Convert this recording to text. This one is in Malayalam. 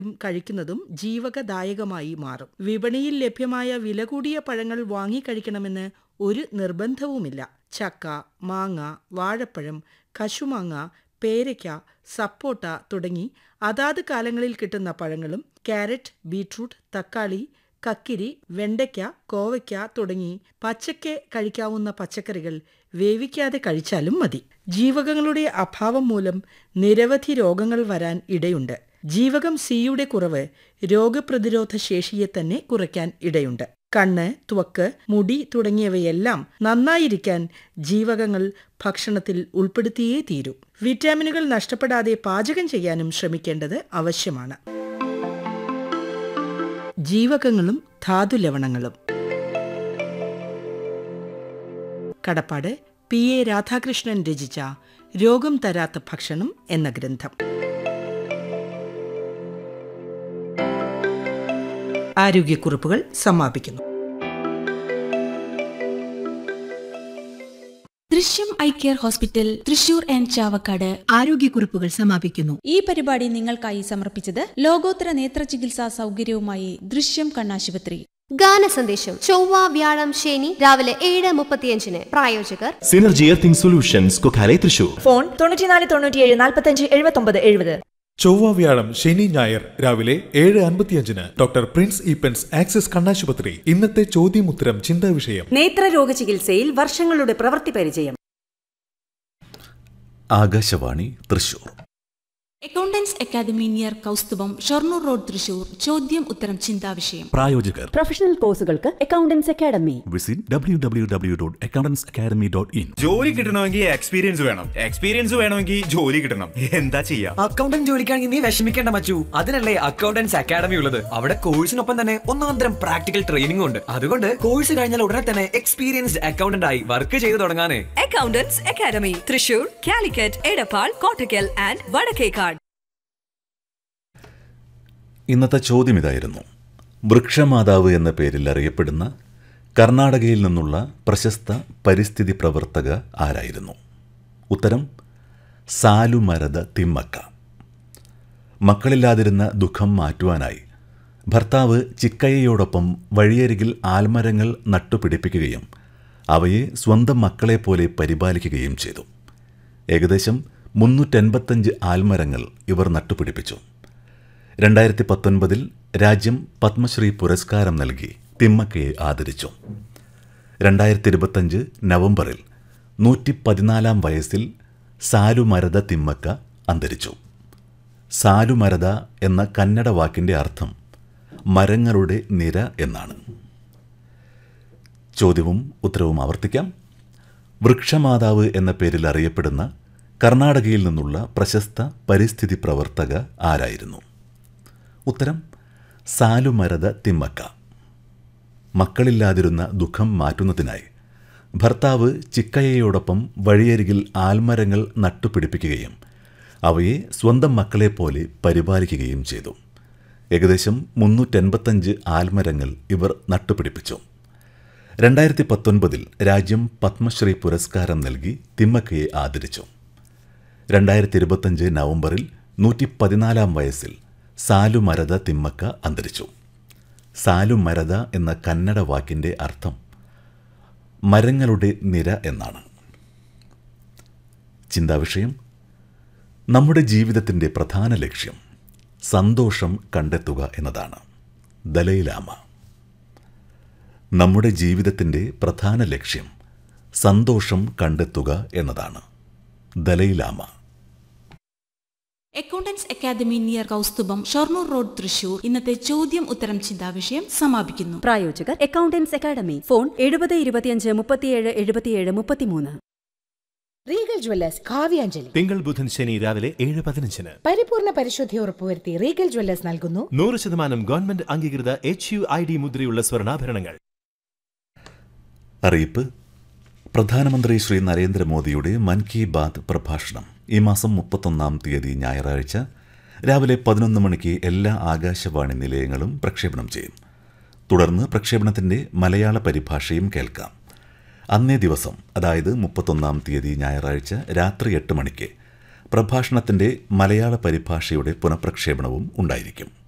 കഴിക്കുന്നതും ജീവകദായകമായി മാറും വിപണിയിൽ ലഭ്യമായ വില കൂടിയ പഴങ്ങൾ വാങ്ങിക്കഴിക്കണമെന്ന് ഒരു നിർബന്ധവുമില്ല ചക്ക മാങ്ങ വാഴപ്പഴം കശുമാങ്ങ പേരയ്ക്ക സപ്പോട്ട തുടങ്ങി അതാത് കാലങ്ങളിൽ കിട്ടുന്ന പഴങ്ങളും ക്യാരറ്റ് ബീട്രൂട്ട് തക്കാളി കക്കിരി വെണ്ടയ്ക്ക കോവയ്ക്ക തുടങ്ങി പച്ചയ്ക്ക് കഴിക്കാവുന്ന പച്ചക്കറികൾ വേവിക്കാതെ കഴിച്ചാലും മതി ജീവകങ്ങളുടെ അഭാവം മൂലം നിരവധി രോഗങ്ങൾ വരാൻ ഇടയുണ്ട് ജീവകം സിയുടെ കുറവ് രോഗപ്രതിരോധ ശേഷിയെ തന്നെ കുറയ്ക്കാൻ ഇടയുണ്ട് കണ്ണ് ത്വക്ക് മുടി തുടങ്ങിയവയെല്ലാം നന്നായിരിക്കാൻ ജീവകങ്ങൾ ഭക്ഷണത്തിൽ ഉൾപ്പെടുത്തിയേ തീരൂ വിറ്റാമിനുകൾ നഷ്ടപ്പെടാതെ പാചകം ചെയ്യാനും ശ്രമിക്കേണ്ടത് ആവശ്യമാണ് ജീവകങ്ങളും ധാതുലവണങ്ങളും കടപ്പാട് പി എ രാധാകൃഷ്ണൻ രചിച്ച രോഗം തരാത്ത ഭക്ഷണം എന്ന ഗ്രന്ഥം ആരോഗ്യക്കുറിപ്പുകൾ സമാപിക്കുന്നു ദൃശ്യം eye care hospital Thrissur and Chavakkad ആരോഗ്യക്കുറിപ്പുകൾ സമാപിക്കുന്നു ഈ പരിപാടി നിങ്ങൾക്കായി സമർപ്പിച്ചത് ലോകോത്തര നേത്ര ചികിത്സാ സൗകര്യവുമായി ദൃശ്യം കണ്ണാശുപത്രി ഗാന സന്ദേശം ചൊവ്വ വ്യാഴം ശനി രാവിലെ ഏഴ് മുപ്പത്തിയഞ്ചിന് പ്രായോജകർ synergy earthing solutions Kokkale Thrissur phone തൊണ്ണൂറ്റിനാല് തൊണ്ണൂറ്റിയേഴ് നാൽപ്പത്തഞ്ച് എഴുപത്തൊമ്പത് എഴുപത് ചൊവ്വ വ്യാഴം ശനി ഞായർ രാവിലെ ഏഴ് അൻപത്തിയഞ്ചിന് ഡോക്ടർ പ്രിൻസ് ഈപ്പൻസ് ആക്സിസ് കണ്ണാശുപത്രി ഇന്നത്തെ ചോദ്യമുത്തരം ചിന്താ വിഷയം നേത്രരോഗ ചികിത്സയിൽ വർഷങ്ങളുടെ പ്രവൃത്തി പരിചയം Akashvani Thrissur accountants academy near Kausthubham Shoranur road Thrissur ചോദ്യം ഉത്തരം ചിന്താവിഷയം പ്രായോജകർ പ്രൊഫഷണൽ കോഴ്സുകൾക്ക് accountants academy visit W W W dot accountants academy dot in ജോലി കിട്ടണമെങ്കിൽ എക്സ്പീരിയൻസ് വേണം എക്സ്പീരിയൻസ് വേണമെങ്കിൽ ജോലി കിട്ടണം എന്താ ചെയ്യാ അക്കൗണ്ടന്റ് ജോലിക്കാണെങ്കിൽ നീ വിഷമിക്കേണ്ട മച്ചു അതിനല്ലേ അക്കൗണ്ടൻസ് അക്കാദമി ഉള്ളത് അവിടെ കോഴ്സിനൊപ്പം തന്നെ ഒന്നാം തരം പ്രാക്ടിക്കൽ ട്രെയിനിംഗ് ഉണ്ട് അതുകൊണ്ട് കോഴ്സ് കഴിഞ്ഞാൽ ഉടനെ തന്നെ എക്സ്പീരിയൻസ്ഡ് അക്കൗണ്ടന്റ് ആയി വർക്ക് ചെയ്തു തുടങ്ങാനേ accountants academy Thrissur Calicut Edappal Kottakkal and Vadakkekad ഇന്നത്തെ ചോദ്യം ഇതായിരുന്നു വൃക്ഷമാതാവ് എന്ന പേരിൽ അറിയപ്പെടുന്ന കർണാടകയിൽ നിന്നുള്ള പ്രശസ്ത പരിസ്ഥിതി പ്രവർത്തക ആരായിരുന്നു ഉത്തരം സാലുമരത തിമ്മക്ക മക്കളില്ലാതിരുന്ന ദുഃഖം മാറ്റുവാനായി ഭർത്താവ് ചിക്കയ്യയോടൊപ്പം വഴിയരികിൽ ആൽമരങ്ങൾ നട്ടുപിടിപ്പിക്കുകയും അവയെ സ്വന്തം മക്കളെപ്പോലെ പരിപാലിക്കുകയും ചെയ്തു ഏകദേശം മുന്നൂറ്റൻപത്തഞ്ച് ആൽമരങ്ങൾ ഇവർ നട്ടുപിടിപ്പിച്ചു രണ്ടായിരത്തി പത്തൊൻപതിൽ രാജ്യം പത്മശ്രീ പുരസ്കാരം നൽകി തിമ്മക്കയെ ആദരിച്ചു രണ്ടായിരത്തി ഇരുപത്തഞ്ച് നവംബറിൽ നൂറ്റി പതിനാലാം വയസ്സിൽ സാലുമരത തിമ്മക്ക അന്തരിച്ചു സാലുമരത എന്ന കന്നഡ വാക്കിൻ്റെ അർത്ഥം മരങ്ങളുടെ നിര എന്നാണ് ചോദ്യവും ഉത്തരവും ആവർത്തിക്കാം വൃക്ഷമാതാവ് എന്ന പേരിൽ അറിയപ്പെടുന്ന കർണാടകയിൽ നിന്നുള്ള പ്രശസ്ത പരിസ്ഥിതി പ്രവർത്തക ആരായിരുന്നു ഉത്തരം സാലുമരത തിമ്മക്ക മക്കളില്ലാതിരുന്ന ദുഃഖം മാറ്റുന്നതിനായി ഭർത്താവ് ചിക്കയ്യയോടൊപ്പം വഴിയരികിൽ ആൽമരങ്ങൾ നട്ടുപിടിപ്പിക്കുകയും അവയെ സ്വന്തം മക്കളെപ്പോലെ പരിപാലിക്കുകയും ചെയ്തു ഏകദേശം മുന്നൂറ്റൻപത്തഞ്ച് ആൽമരങ്ങൾ ഇവർ നട്ടുപിടിപ്പിച്ചു രണ്ടായിരത്തി പത്തൊൻപതിൽ രാജ്യം പത്മശ്രീ പുരസ്കാരം നൽകി തിമ്മക്കയെ ആദരിച്ചു രണ്ടായിരത്തി ഇരുപത്തഞ്ച് നവംബറിൽ നൂറ്റി പതിനാലാം വയസ്സിൽ സാലുമരത തിമ്മക്ക അന്തരിച്ചു സാലുമരത എന്ന കന്നഡ വാക്കിൻ്റെ അർത്ഥം മരങ്ങളുടെ നിര എന്നാണ് ചിന്താവിഷയം നമ്മുടെ ജീവിതത്തിൻ്റെ പ്രധാന ലക്ഷ്യം സന്തോഷം കണ്ടെത്തുക എന്നതാണ് ദലൈലാമ നമ്മുടെ ജീവിതത്തിൻ്റെ പ്രധാന ലക്ഷ്യം സന്തോഷം കണ്ടെത്തുക എന്നതാണ് Dalai Lama accountants academy near Kausthubham Shoranur road Thrissur ഇന്നത്തെ ചോദ്യം ഉത്തരം ചിന്താവിഷയം സമാപിക്കുന്നു പ്രായോജകർ അക്കൗണ്ടൻസ് അക്കാദമി ഫോൺ എഴുപത് ഇരുപത്തിയഞ്ച് മുപ്പത്തിയേഴ് എഴുപത്തിയേഴ് മുപ്പത്തിമൂന്ന് റീഗൽ ജ്വല്ലേഴ്സ് കാവ്യാഞ്ജലി തിങ്കൾ ബുധൻ ശനി രാവിലെ ഏഴ് പതിനഞ്ചിന് പരിപൂർണ പരിശുദ്ധി ഉറപ്പുവരുത്തി റീഗൽ ജ്വല്ലേഴ്സ് നൽകുന്നു നൂറ് ശതമാനം ഗവൺമെന്റ് അംഗീകൃത എച്ച് യു ഐ ഡി മുദ്രയുള്ള സ്വർണ്ണാഭരണങ്ങൾ അറിയിപ്പ് പ്രധാനമന്ത്രി ശ്രീ നരേന്ദ്രമോദിയുടെ മൻ കി ബാത് പ്രഭാഷണം ഈ മാസം മുപ്പത്തൊന്നാം തീയതി ഞായറാഴ്ച രാവിലെ പതിനൊന്ന് മണിക്ക് എല്ലാ ആകാശവാണി നിലയങ്ങളും പ്രക്ഷേപണം ചെയ്യും തുടർന്ന് പ്രക്ഷേപണത്തിൻ്റെ മലയാള പരിഭാഷയും കേൾക്കാം അന്നേ ദിവസം അതായത് മുപ്പത്തൊന്നാം തീയതി ഞായറാഴ്ച രാത്രി എട്ട് മണിക്ക് പ്രഭാഷണത്തിൻ്റെ മലയാള പരിഭാഷയുടെ പുനഃപ്രക്ഷേപണവും ഉണ്ടായിരിക്കും